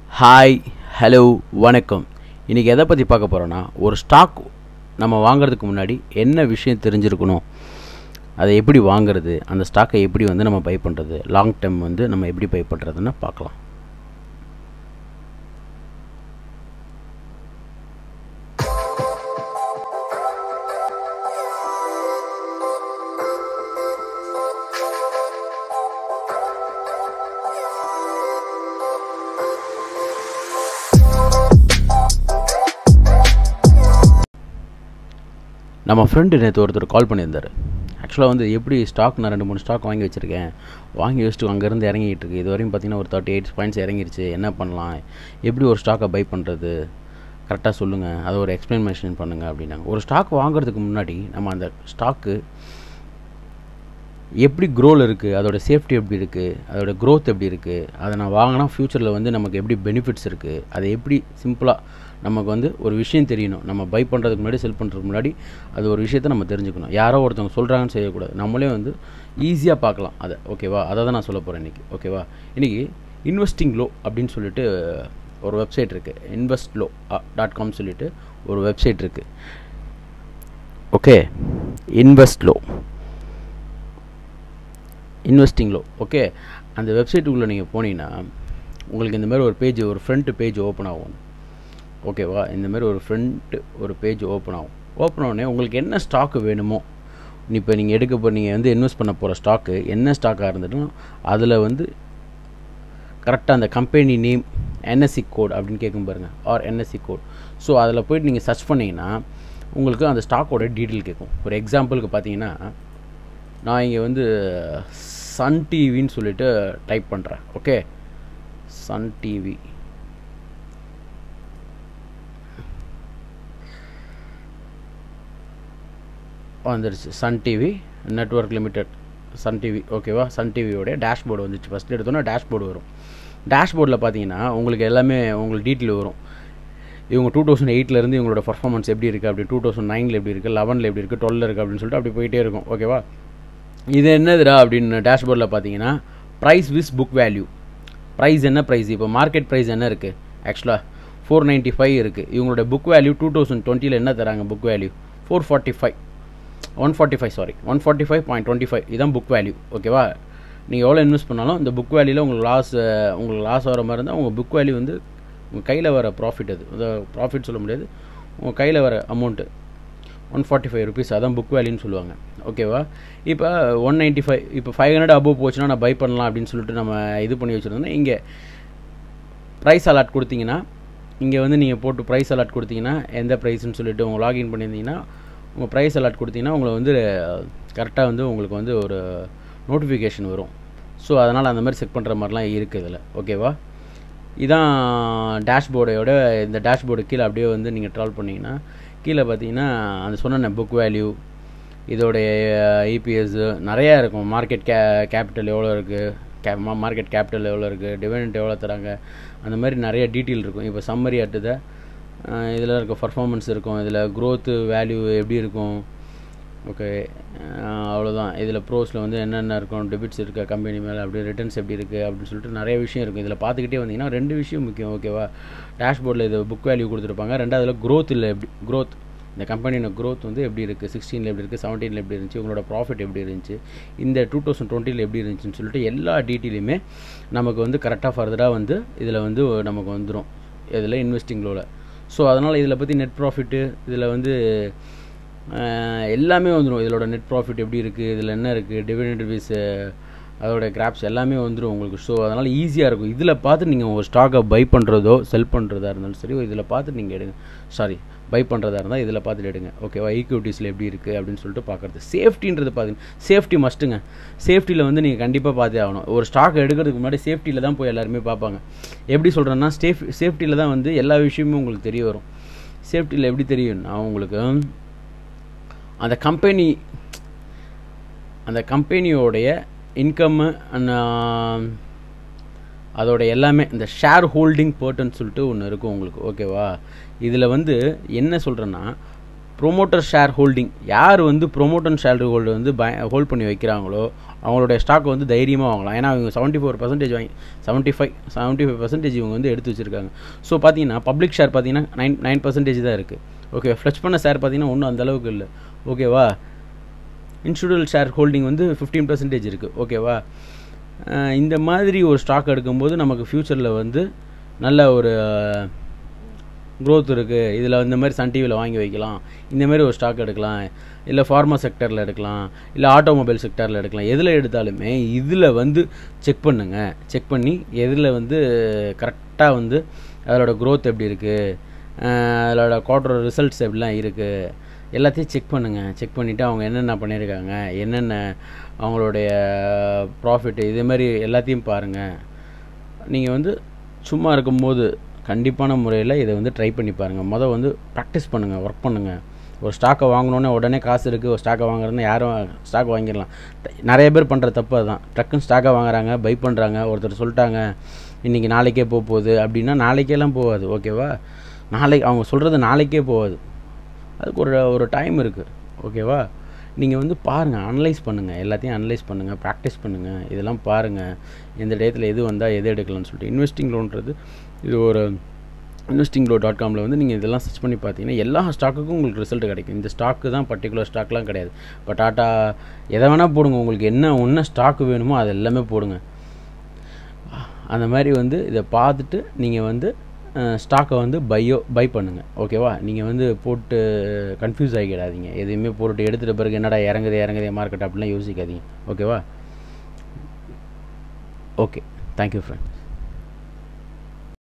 hi hello வணக்கம் இன்றைக்கி எதை பற்றி பார்க்க போகிறோன்னா ஒரு ஸ்டாக் நம்ம வாங்குறதுக்கு முன்னாடி என்ன விஷயம் தெரிஞ்சிருக்கணும் அதை எப்படி வாங்குறது அந்த ஸ்டாக்கை எப்படி வந்து நம்ம பை பண்ணுறது லாங் டேர்ம் வந்து நம்ம எப்படி பை பண்ணுறதுன்னு பார்க்கலாம் நம்ம ஃப்ரெண்டு நேற்று ஒருத்தர் கால் பண்ணியிருந்தார் ஆக்சுவலாக வந்து எப்படி ஸ்டாக் நான் ரெண்டு மூணு ஸ்டாக் வாங்கி வச்சுருக்கேன் வாங்கி வச்சுட்டு அங்கேருந்து இறங்கிட்டு இருக்கு இது வரையும் பார்த்தீங்கன்னா ஒரு தேர்ட்டி எயிட் பாயிண்ட்ஸ் இறங்கிருச்சு என்ன பண்ணலாம் எப்படி ஒரு ஸ்டாக்கை பை பண்ணுறது கரெக்டாக சொல்லுங்கள் அதை ஒரு எக்ஸ்ப்ளனேஷன் பண்ணுங்கள் அப்படின்னாங்க ஒரு ஸ்டாக் வாங்குறதுக்கு முன்னாடி நம்ம அந்த ஸ்டாக்கு எப்படி க்ரோவில் இருக்குது அதோட சேஃப்டி எப்படி இருக்குது அதோட க்ரோத் எப்படி இருக்குது அதை நான் வாங்கினா ஃப்யூச்சரில் வந்து நமக்கு எப்படி பெனிஃபிட்ஸ் இருக்குது அதை எப்படி சிம்பிளாக நமக்கு வந்து ஒரு விஷயம் தெரியணும் நம்ம பை பண்ணுறதுக்கு முன்னாடி செல் பண்ணுறதுக்கு முன்னாடி அது ஒரு விஷயத்தை நம்ம தெரிஞ்சுக்கணும் யாரோ ஒருத்தவங்க சொல்கிறாங்கன்னு செய்யக்கூடாது நம்மளே வந்து ஈஸியாக பார்க்கலாம் அதை ஓகேவா அதை தான் நான் சொல்ல போகிறேன் இன்றைக்கி ஓகேவா இன்றைக்கி இன்வெஸ்டிங் லோ அப்படின்னு சொல்லிட்டு ஒரு வெப்சைட் இருக்குது இன்வெஸ்ட் லோ டாட் காம் சொல்லிட்டு ஒரு வெப்சைட் இருக்குது ஓகே இன்வெஸ்ட் லோ இன்வெஸ்டிங் லோ ஓகே அந்த வெப்சைட்டுக்குள்ளே நீங்கள் போனீங்கன்னா உங்களுக்கு இந்த மாதிரி ஒரு பேஜ் ஒரு ஃப்ரண்ட் பேஜ் ஓப்பன் ஆகும் ஓகேவா இந்த மாதிரி ஒரு ஃப்ரண்ட்டு ஒரு பேஜ் ஓப்பன் ஆகும் ஓப்பன் ஆனோடனே உங்களுக்கு என்ன ஸ்டாக்கு வேணுமோ இப்போ நீங்கள் எடுக்க போ நீங்கள் வந்து இன்வெஸ்ட் பண்ண போகிற ஸ்டாக்கு என்ன ஸ்டாக்காக இருந்துட்டும் அதில் வந்து கரெக்டாக அந்த கம்பெனி நேம் என்எஸ்சி கோட் அப்படின்னு கேட்கும் பாருங்கள் ஆர் என்எஸ்சி கோட் ஸோ அதில் போய்ட்டு நீங்கள் சர்ச் பண்ணிங்கன்னா உங்களுக்கு அந்த ஸ்டாக்கோட டீட்டெயில் கேட்கும் ஒரு எக்ஸாம்பிளுக்கு பார்த்தீங்கன்னா நான் இங்கே வந்து சன் டிவின்னு சொல்லிட்டு டைப் பண்ணுறேன் ஓகே சன் டிவி வந்துருச்சு Sun TV network limited Sun TV ஓகேவா சன் டிவியோடைய டேஷ்போர்டு வந்துச்சு ஃபஸ்ட்டு எடுத்தோன்னா டேஷ்போர்டு வரும் டேஷ்போர்டில் பார்த்தீங்கன்னா உங்களுக்கு எல்லாமே உங்களுக்கு டீட்டெயில் வரும் இவங்க டூ தௌசண்ட் எயிட்லேருந்து இவங்களோட பர்ஃபார்மன்ஸ் எப்படி இருக்குது அப்படி டூ தௌசண்ட் நைனில் எப்படி இருக்குது லெவனில் எப்படி இருக்குது டுவெல் இருக்குது அப்படின்னு சொல்லிட்டு அப்படி போயிட்டே இருக்கும் ஓகேவா இது என்னதுடா அப்படின்னு டேஷ்போர்டில் பார்த்தீங்கன்னா price wise book value price என்ன ப்ரைஸ் இப்போ மார்க்கெட் ப்ரைஸ் என்ன இருக்குது ஆக்சுவலாக ஃபோர் நைன்ட்டி ஃபைவ் இருக்குது இவங்களோட புக் வேல்யூ டூ தௌசண்ட் டுவெண்ட்டியில் என்ன தராங்க book value four forty five one forty five sorry one forty five point twenty five இதான் புக் வேல்யூ ஓகேவா நீங்கள் எவ்வளோ இன்வெஸ்ட் பண்ணாலும் இந்த புக் வேல்யூவில் உங்களுக்கு லாஸ் உங்களுக்கு லாஸ் வர மாதிரி இருந்தால் உங்கள் புக் வேல்யூ வந்து உங்கள் கையில் வர ப்ராஃபிட் அது அதாவது ப்ராஃபிட் சொல்ல முடியாது உங்கள் கையில் வர amount one forty five rupees அதான் புக் வேல்யூன்னு சொல்லுவாங்க ஓகேவா இப்போ ஒன் நைன்ட்டி ஃபைவ் இப்போ ஃபைவ் ஹண்ட்ரட் அபோவ் போச்சுன்னா நான் பை பண்ணலாம் அப்படின்னு சொல்லிட்டு நம்ம இது பண்ணி வச்சுருந்தோம்னா இங்கே ப்ரைஸ் அலாட் கொடுத்தீங்கன்னா இங்கே வந்து நீங்கள் போட்டு ப்ரைஸ் அலாட் கொடுத்தீங்கன்னா எந்த ப்ரைஸ்னு சொல்லிட்டு உங்கள் லாகின் பண்ணியிருந்தீங்கன்னா உங்கள் ப்ரைஸ் அலாட் கொடுத்தீங்கன்னா உங்களை வந்து கரெக்டாக வந்து உங்களுக்கு வந்து ஒரு நோட்டிஃபிகேஷன் வரும் ஸோ அதனால் அந்த மாதிரி செக் பண்ணுற மாதிரிலாம் இருக்குது இதில் ஓகேவா இதான் டேஷ்போர்டோட இந்த டேஷ்போர்டு கீழே அப்படியே வந்து நீங்கள் ட்ராவல் பண்ணிங்கன்னா கீழே பார்த்தீங்கன்னா அந்த சொன்ன புக் வேல்யூ இதோடைய இபிஎஸ் நிறையா இருக்கும் மார்க்கெட் கே கேபிட்டல் எவ்வளோ இருக்குது கே மார்க்கெட் கேபிட்டல் எவ்வளோ இருக்குது டிவிடெண்ட் எவ்வளோ தராங்க அந்த மாதிரி நிறைய டீட்டெயில் இருக்கும் இப்போ சம்மரி அட்டுத இதில் இருக்க பர்ஃபார்மன்ஸ் இருக்கும் இதில் க்ரோத்து வேல்யூ எப்படி இருக்கும் ஓகே அவ்வளோதான் இதில் ப்ரோஸில் வந்து என்னென்ன இருக்கும் டெபிட்ஸ் இருக்கா கம்பெனி மேலே அப்படி ரிட்டர்ன்ஸ் எப்படி இருக்குது அப்படின்னு சொல்லிட்டு நிறைய விஷயம் இருக்கும் இதில் பார்த்துக்கிட்டே வந்தீங்கன்னா ரெண்டு விஷயம் முக்கியம் ஓகேவா டேஷ்போர்டில் இது புக் வேல்யூ கொடுத்துருப்பாங்க ரெண்டாவதுல க்ரோத் இல்லை எப்படி க்ரோத் இந்த கம்பெனியோட க்ரோத் வந்து எப்படி இருக்குது சிக்ஸ்டீனில் எப்படி இருக்குது செவன்டீனில் எப்படி இருந்துச்சு உங்களோட ப்ராஃபிட் எப்படி இருந்துச்சு இந்த டூ தௌசண்ட் டுவெண்ட்டியில் எப்படி இருந்துச்சுன்னு சொல்லிட்டு எல்லா டீட்டெயிலுமே நமக்கு வந்து கரெக்டாக ஃபர்தராக வந்து இதில் வந்து நமக்கு வந்துடும் இதில் இன்வெஸ்டிங் லோவில் ஸோ அதனால் இதில் பற்றி நெட் ப்ராஃபிட்டு இதில் வந்து எல்லாமே வந்துடும் இதோட நெட் ப்ராஃபிட் எப்படி இருக்குது இதில் என்ன இருக்குது டிவிடெண்ட் ரிவீஸு அதோட கிராப்ஸ் எல்லாமே வந்துடும் உங்களுக்கு ஸோ அதனால் ஈஸியாக இருக்கும் இதில் பார்த்து நீங்கள் உங்கள் ஸ்டாக்கை பை பண்ணுறதோ செல் பண்ணுறதா இருந்தாலும் சரி இதில் பார்த்து நீங்கள் எடுங்க சாரி பை பண்ணுறதா இருந்தால் இதில் பார்த்துட்டு எடுங்க ஓகேவா ஈக்விட்டிஸில் எப்படி இருக்குது அப்படின்னு சொல்லிட்டு பார்க்குறது சேஃப்டின்றது பார்த்தீங்கன்னா சேஃப்டி மஸ்ட்டுங்க சேஃப்டியில் வந்து நீங்கள் கண்டிப்பாக பார்த்தே ஆகணும் ஒரு ஸ்டாக் எடுக்கிறதுக்கு முன்னாடி சேஃப்டியில் தான் போய் எல்லாருமே பார்ப்பாங்க எப்படி சொல்கிறேன்னா சேஃப் சேஃப்டியில் தான் வந்து எல்லா விஷயமும் உங்களுக்கு தெரிய வரும் சேஃப்டியில் எப்படி தெரியும்னா உங்களுக்கு அந்த கம்பெனி அந்த கம்பெனியோடைய இன்கம்மு அதோட எல்லாமே இந்த ஷேர் ஹோல்டிங் பேர்ட்டுன்னு சொல்லிட்டு ஒன்று இருக்கும் உங்களுக்கு ஓகேவா இதில் வந்து என்ன சொல்கிறேன்னா ப்ரொமோட்டர் ஷேர் ஹோல்டிங் யார் வந்து ப்ரொமோட்டர் ஷேர் ஹோல்டு வந்து பய ஹோல்ட் பண்ணி வைக்கிறாங்களோ அவங்களுடைய ஸ்டாக் வந்து தைரியமாக வாங்கலாம் ஏன்னா அவங்க செவன்ட்டி ஃபோர் பர்சன்டேஜ் வாங்கி seventy five seventy five percentage இவங்க வந்து எடுத்து வச்சிருக்காங்க ஸோ பார்த்தீங்கன்னா பப்ளிக் ஷேர் பார்த்தீங்கன்னா நைன் நைன் பர்சன்டேஜ் தான் இருக்குது ஓகே ஃப்ளச் பண்ண ஷேர் பார்த்தீங்கன்னா ஒன்றும் அந்த அளவுக்கு இல்லை ஓகேவா இன்ஸ்டியூஷனல் ஷேர் ஹோல்டிங் வந்து ஃபிஃப்டீன் பர்சன்டேஜ் இருக்குது ஓகேவா அஹ் இந்த மாதிரி ஒரு ஸ்டாக் எடுக்கும்போது நமக்கு ஃப்யூச்சரில் வந்து நல்ல ஒரு க்ரோத் இருக்குது இதில் இந்த மாதிரி சன் டிவியில் வாங்கி வைக்கலாம் இந்த மாதிரி ஒரு ஸ்டாக் எடுக்கலாம் இல்லை ஃபார்மா செக்டரில் எடுக்கலாம் இல்லை ஆட்டோமொபைல் செக்டரில் எடுக்கலாம் எதில் எடுத்தாலுமே இதில் வந்து செக் பண்ணுங்கள் செக் பண்ணி எதில் வந்து கரெக்டாக வந்து அதோட க்ரோத் எப்படி இருக்குது அதோட குவார்டர் ரிசல்ட்ஸ் எப்படிலாம் இருக்குது எல்லாத்தையும் செக் பண்ணுங்கள் செக் பண்ணிவிட்டு அவங்க என்னென்ன பண்ணியிருக்காங்க என்னென்ன அவங்களுடைய ப்ராஃபிட் இதே மாதிரி எல்லாத்தையும் பாருங்கள் நீங்கள் வந்து சும்மா இருக்கும்போது கண்டிப்பான முறையில் இதை வந்து ட்ரை பண்ணி பாருங்கள் மொதல் வந்து ப்ராக்டிஸ் பண்ணுங்கள் ஒர்க் பண்ணுங்கள் ஒரு ஸ்டாக்கை வாங்கினோன்னே உடனே காசு இருக்குது ஒரு ஸ்டாக்கை வாங்குறதுன்னு யாரும் ஸ்டாக் வாங்கிடலாம் நிறைய பேர் பண்ணுற தப்பு அதுதான் டக்குன்னு ஸ்டாக்கை வாங்குறாங்க பை பண்ணுறாங்க ஒருத்தர் சொல்லிட்டாங்க இன்றைக்கி நாளைக்கே போக போகுது அப்படின்னா நாளைக்கேலாம் போகாது ஓகேவா நாளைக்கு அவங்க சொல்கிறது நாளைக்கே போகாது அதுக்கு ஒரு ஒரு டைம் இருக்குது ஓகேவா நீங்கள் வந்து பாருங்கள் அனலைஸ் பண்ணுங்கள் எல்லாத்தையும் அனலைஸ் பண்ணுங்கள் ப்ராக்டிஸ் பண்ணுங்கள் இதெல்லாம் பாருங்கள் எந்த டயத்தில் எது வந்தால் எது எடுக்கலாம்னு சொல்லிட்டு இன்வெஸ்டிங் லோன்றது இது ஒரு இன்வெஸ்டிங் லோ டாட் காமில் வந்து நீங்கள் இதெல்லாம் சர்ச் பண்ணி பார்த்தீங்கன்னா எல்லா ஸ்டாக்குக்கும் உங்களுக்கு ரிசல்ட் கிடைக்கும் இந்த ஸ்டாக்கு தான் பர்டிகுலர் ஸ்டாக்லாம் கிடையாது இப்போ டாட்டா எதை வேணால் போடுங்க உங்களுக்கு என்ன ஒன்று ஸ்டாக்கு வேணுமோ அது எல்லாமே போடுங்க அந்த மாதிரி வந்து இதை பார்த்துட்டு நீங்கள் வந்து ஸ்டாக்கை வந்து பையோ பை பண்ணுங்கள் ஓகேவா நீங்கள் வந்து போட்டு கன்ஃபியூஸ் ஆகிடாதீங்க எதையுமே போட்டு எடுத்துகிட்ட பிறகு என்னடா இறங்குது இறங்குதே மார்க்கெட் அப்படிலாம் யோசிக்காதீங்க ஓகேவா ஓகே தேங்க்யூ ஃப்ரெண்ட்